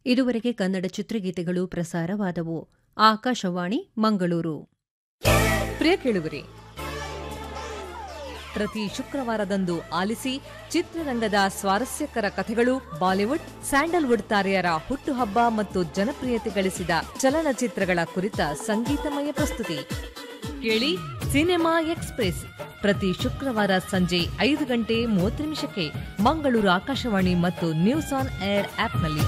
ಇದುವರೆಗೆ ಕನ್ನಡ ಚಿತ್ರಗೀತೆಗಳು ಪ್ರಸಾರವಾದವು ಆಕಾಶವಾಣಿ ಮಂಗಳೂರು ಪ್ರಿಯ ಕೇಳುಗರೆ ಪ್ರತಿ ಶುಕ್ರವಾರದಂದು ಆಲಿಸಿ ಚಿತ್ರರಂಗದ ಸ್ವಾರಸ್ಯಕರ ಕಥೆಗಳು ಬಾಲಿವುಡ್ ಸ್ಯಾಂಡಲ್ವುಡ್ ತಾರೆಯರ ಹುಟ್ಟುಹಬ್ಬ ಮತ್ತು ಜನಪ್ರಿಯತೆ ಗಳಿಸಿದ ಚಲನಚಿತ್ರಗಳ ಕುರಿತ ಸಂಗೀತಮಯ ಪ್ರಸ್ತುತಿ ಕೇಳಿ ಸಿನಿಮಾ ಎಕ್ಸ್ಪ್ರೆಸ್ ಪ್ರತಿ ಶುಕ್ರವಾರ ಸಂಜೆ ಐದು ಗಂಟೆ ಮೂವತ್ತು ನಿಮಿಷಕ್ಕೆ ಮಂಗಳೂರು ಆಕಾಶವಾಣಿ ಮತ್ತು ನ್ಯೂಸ್ ಆನ್ ಏರ್ ಆಪ್ನಲ್ಲಿ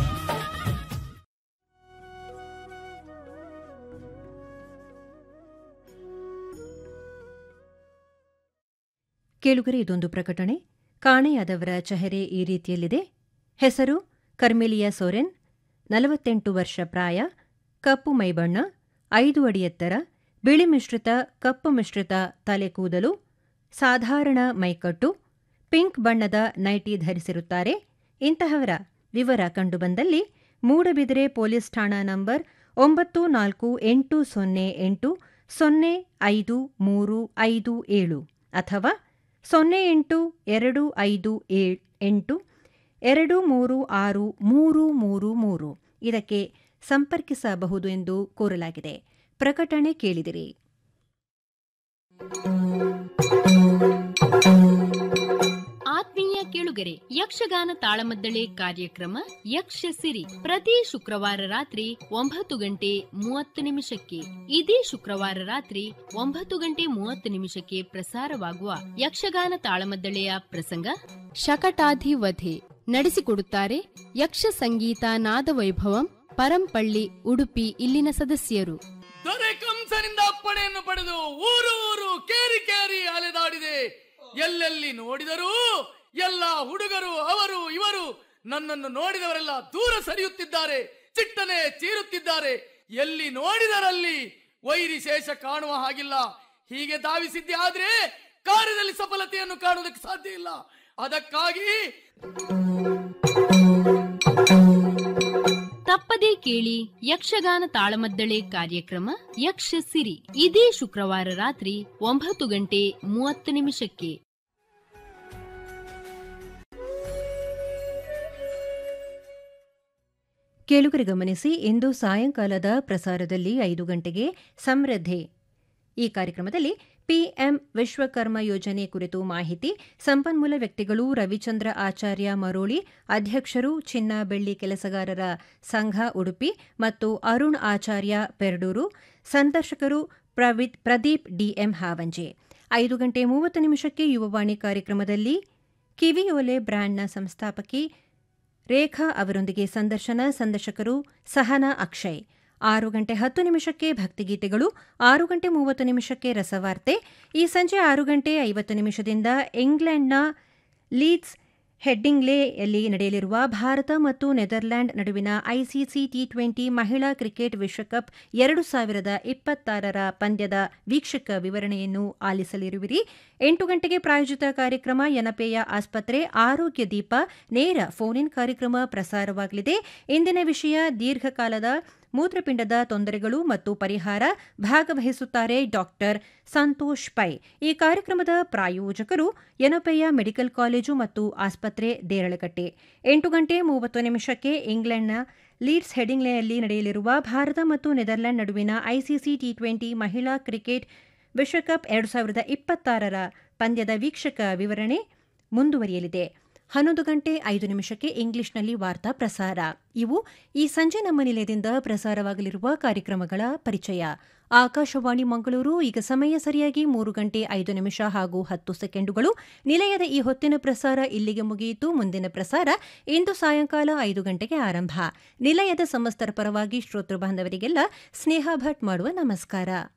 ಕೇಳುಗರೆ ಇದೊಂದು ಪ್ರಕಟಣೆ ಕಾಣೆಯಾದವರ ಚಹರೆ ಈ ರೀತಿಯಲ್ಲಿದೆ ಹೆಸರು ಕರ್ಮೆಲಿಯಾ ಸೋರೆನ್ ನಲವತ್ತೆಂಟು ವರ್ಷ ಪ್ರಾಯ ಕಪ್ಪು ಮೈಬಣ್ಣ ಐದು ಅಡಿ ಎತ್ತರ ಬಿಳಿ ಮಿಶ್ರಿತ ಕಪ್ಪು ಮಿಶ್ರಿತ ತಲೆ ಕೂದಲು ಸಾಧಾರಣ ಮೈಕಟ್ಟು ಪಿಂಕ್ ಬಣ್ಣದ ನೈಟಿ ಧರಿಸಿರುತ್ತಾರೆ ಇಂತಹವರ ವಿವರ ಕಂಡುಬಂದಲ್ಲಿ ಮೂಡಬಿದಿರೆ ಪೊಲೀಸ್ ಠಾಣಾ ನಂಬರ್ ಒಂಬತ್ತು ನಾಲ್ಕು ಎಂಟು ಸೊನ್ನೆ ಎಂಟು ಸೊನ್ನೆ ಐದು ಮೂರು ಐದು ಏಳು ಅಥವಾ ಸೊನ್ನೆ ಎಂಟು ಎರಡು ಐದು ಏ- ಎಂಟು ಎರಡು ಮೂರು ಆರು ಮೂರು ಮೂರು ಮೂರು ಇದಕ್ಕೆ ಸಂಪರ್ಕಿಸಬಹುದು ಎಂದು ಕೋರಲಾಗಿದೆ ಪ್ರಕಟಣೆ ಕೇಳಿದಿರಿ ಆತ್ಮೀಯ ಕೇಳುಗರೆ ಯಕ್ಷಗಾನ ತಾಳಮದ್ದಳೆ ಕಾರ್ಯಕ್ರಮ ಯಕ್ಷ ಸಿರಿ ಪ್ರತಿ ಶುಕ್ರವಾರ ರಾತ್ರಿ ಒಂಬತ್ತು ಗಂಟೆ ಮೂವತ್ತು ನಿಮಿಷಕ್ಕೆ ಇದೇ ಶುಕ್ರವಾರ ರಾತ್ರಿ ಒಂಬತ್ತು ಗಂಟೆ ಮೂವತ್ತು ನಿಮಿಷಕ್ಕೆ ಪ್ರಸಾರವಾಗುವ ಯಕ್ಷಗಾನ ತಾಳಮದ್ದಳೆಯ ಪ್ರಸಂಗ ಶಕಟಾಧಿವಧೆ ನಡೆಸಿಕೊಡುತ್ತಾರೆ ಯಕ್ಷ ಸಂಗೀತ ನಾದವೈಭವಂ ಪರಂಪಳ್ಳಿ ಉಡುಪಿ ಇಲ್ಲಿನ ಸದಸ್ಯರು ದೊರೆ ಕಂಸನಿಂದ ಅಪ್ಪಣೆಯನ್ನು ಪಡೆದು ಊರು ಊರು ಕೇರಿ ಕೇರಿ ಅಲೆದಾಡಿದೆ ಎಲ್ಲೆಲ್ಲಿ ನೋಡಿದರೂ ಎಲ್ಲ ಹುಡುಗರು ಅವರು ಇವರು ನನ್ನನ್ನು ನೋಡಿದವರೆಲ್ಲ ದೂರ ಸರಿಯುತ್ತಿದ್ದಾರೆ ಚಿಟ್ಟನೆ ಚೀರುತ್ತಿದ್ದಾರೆ ಎಲ್ಲಿ ನೋಡಿದರಲ್ಲಿ ವೈರಿ ಶೇಷ ಕಾಣುವ ಹಾಗಿಲ್ಲ ಹೀಗೆ ಧಾವಿಸಿದ್ದೆ ಆದ್ರೆ ಕಾರ್ಯದಲ್ಲಿ ಸಫಲತೆಯನ್ನು ಕಾಣುವುದಕ್ಕೆ ಸಾಧ್ಯ ಇಲ್ಲ ಅದಕ್ಕಾಗಿ ತಪ್ಪದೇ ಕೇಳಿ ಯಕ್ಷಗಾನ ತಾಳಮದ್ದಳೆ ಕಾರ್ಯಕ್ರಮ ಯಕ್ಷ ಸಿರಿ ಇದೇ ಶುಕ್ರವಾರ ರಾತ್ರಿ ಒಂಬತ್ತು ಗಂಟೆ ಮೂವತ್ತು ನಿಮಿಷಕ್ಕೆ ಕೇಳುಗರೆ ಗಮನಿಸಿ ಇಂದು ಸಾಯಂಕಾಲದ ಪ್ರಸಾರದಲ್ಲಿ ಐದು ಗಂಟೆಗೆ ಸಮೃದ್ಧಿ ಈ ಕಾರ್ಯಕ್ರಮದಲ್ಲಿ ಪಿಎಂ ವಿಶ್ವಕರ್ಮ ಯೋಜನೆ ಕುರಿತು ಮಾಹಿತಿ ಸಂಪನ್ಮೂಲ ವ್ಯಕ್ತಿಗಳು ರವಿಚಂದ್ರ ಆಚಾರ್ಯ ಮರೋಳಿ ಅಧ್ಯಕ್ಷರು ಚಿನ್ನ ಬೆಳ್ಳಿ ಕೆಲಸಗಾರರ ಸಂಘ ಉಡುಪಿ ಮತ್ತು ಅರುಣ್ ಆಚಾರ್ಯ ಪೆರ್ಡೂರು ಸಂದರ್ಶಕರು ಪ್ರವಿತ್ ಪ್ರದೀಪ್ ಡಿಎಂ ಹಾವಂಜೆ ಐದು ಗಂಟೆ ಮೂವತ್ತು ನಿಮಿಷಕ್ಕೆ ಯುವವಾಣಿ ಕಾರ್ಯಕ್ರಮದಲ್ಲಿ ಕಿವಿಯೋಲೆ ಬ್ರ್ಯಾಂಡ್ನ ಸಂಸ್ಥಾಪಕಿ ರೇಖಾ ಅವರೊಂದಿಗೆ ಸಂದರ್ಶನ ಸಂದರ್ಶಕರು ಸಹನಾ ಅಕ್ಷಯ್ ಆರು ಗಂಟೆ ಹತ್ತು ನಿಮಿಷಕ್ಕೆ ಭಕ್ತಿಗೀತೆಗಳು ಆರು ಗಂಟೆ ಮೂವತ್ತು ನಿಮಿಷಕ್ಕೆ ರಸವಾರ್ತೆ ಈ ಸಂಜೆ ಆರು ಗಂಟೆ ಐವತ್ತು ನಿಮಿಷದಿಂದ ಇಂಗ್ಲೆಂಡ್ನ ಲೀಡ್ಸ್ ಹೆಡ್ಡಿಂಗ್ಲೆಯಲ್ಲಿ ನಡೆಯಲಿರುವ ಭಾರತ ಮತ್ತು ನೆದರ್ಲ್ಯಾಂಡ್ ನಡುವಿನ ಐಸಿಸಿ ಟಿ ಟ್ವೆಂಟಿ ಮಹಿಳಾ ಕ್ರಿಕೆಟ್ ವಿಶ್ವಕಪ್ ಎರಡು ಸಾವಿರದ ಇಪ್ಪತ್ತಾರರ ಪಂದ್ಯದ ವೀಕ್ಷಕ ವಿವರಣೆಯನ್ನು ಆಲಿಸಲಿರುವಿರಿ ಎಂಟು ಗಂಟೆಗೆ ಪ್ರಾಯೋಜಿತ ಕಾರ್ಯಕ್ರಮ ಯನಪೇಯ ಆಸ್ಪತ್ರೆ ಆರೋಗ್ಯ ದೀಪ ನೇರ ಫೋನ್ ಇನ್ ಕಾರ್ಯಕ್ರಮ ಪ್ರಸಾರವಾಗಲಿದೆ ಇಂದಿನ ವಿಷಯ ದೀರ್ಘಕಾಲದ ಮೂತ್ರಪಿಂಡದ ತೊಂದರೆಗಳು ಮತ್ತು ಪರಿಹಾರ ಭಾಗವಹಿಸುತ್ತಾರೆ ಡಾಕ್ಟರ್ ಸಂತೋಷ್ ಪೈ ಈ ಕಾರ್ಯಕ್ರಮದ ಪ್ರಾಯೋಜಕರು ಯನಪೆಯ ಮೆಡಿಕಲ್ ಕಾಲೇಜು ಮತ್ತು ಆಸ್ಪತ್ರೆ ದೇರಳಕಟ್ಟೆ ಎಂಟು ಗಂಟೆ ಮೂವತ್ತು ನಿಮಿಷಕ್ಕೆ ಇಂಗ್ಲೆಂಡ್ನ ಲೀಡ್ಸ್ ಹೆಡಿಂಗ್ಲೆಯಲ್ಲಿ ನಡೆಯಲಿರುವ ಭಾರತ ಮತ್ತು ನೆದರ್ಲ್ಯಾಂಡ್ ನಡುವಿನ ಐಸಿಸಿ ಟಿ ಟ್ವೆಂಟಿ ಮಹಿಳಾ ಕ್ರಿಕೆಟ್ ವಿಶ್ವಕಪ್ ಎರಡು ಸಾವಿರದ ಇಪ್ಪತ್ತಾರರ ಪಂದ್ಯದ ವೀಕ್ಷಕ ವಿವರಣೆ ಮುಂದುವರಿಯಲಿದೆ ಹನ್ನೊಂದು ಗಂಟೆ ಐದು ನಿಮಿಷಕ್ಕೆ ಇಂಗ್ಲಿಷ್ನಲ್ಲಿ ವಾರ್ತಾ ಪ್ರಸಾರ ಇವು ಈ ಸಂಜೆ ನಮ್ಮ ನಿಲಯದಿಂದ ಪ್ರಸಾರವಾಗಲಿರುವ ಕಾರ್ಯಕ್ರಮಗಳ ಪರಿಚಯ ಆಕಾಶವಾಣಿ ಮಂಗಳೂರು ಈಗ ಸಮಯ ಸರಿಯಾಗಿ ಮೂರು ಗಂಟೆ ಐದು ನಿಮಿಷ ಹಾಗೂ ಹತ್ತು ಸೆಕೆಂಡುಗಳು ನಿಲಯದ ಈ ಹೊತ್ತಿನ ಪ್ರಸಾರ ಇಲ್ಲಿಗೆ ಮುಗಿಯಿತು ಮುಂದಿನ ಪ್ರಸಾರ ಇಂದು ಸಾಯಂಕಾಲ ಐದು ಗಂಟೆಗೆ ಆರಂಭ ನಿಲಯದ ಸಮಸ್ತರ ಪರವಾಗಿ ಶ್ರೋತೃ ಬಾಂಧವರಿಗೆಲ್ಲ ಸ್ನೇಹ ಭಟ್ ಮಾಡುವ ನಮಸ್ಕಾರ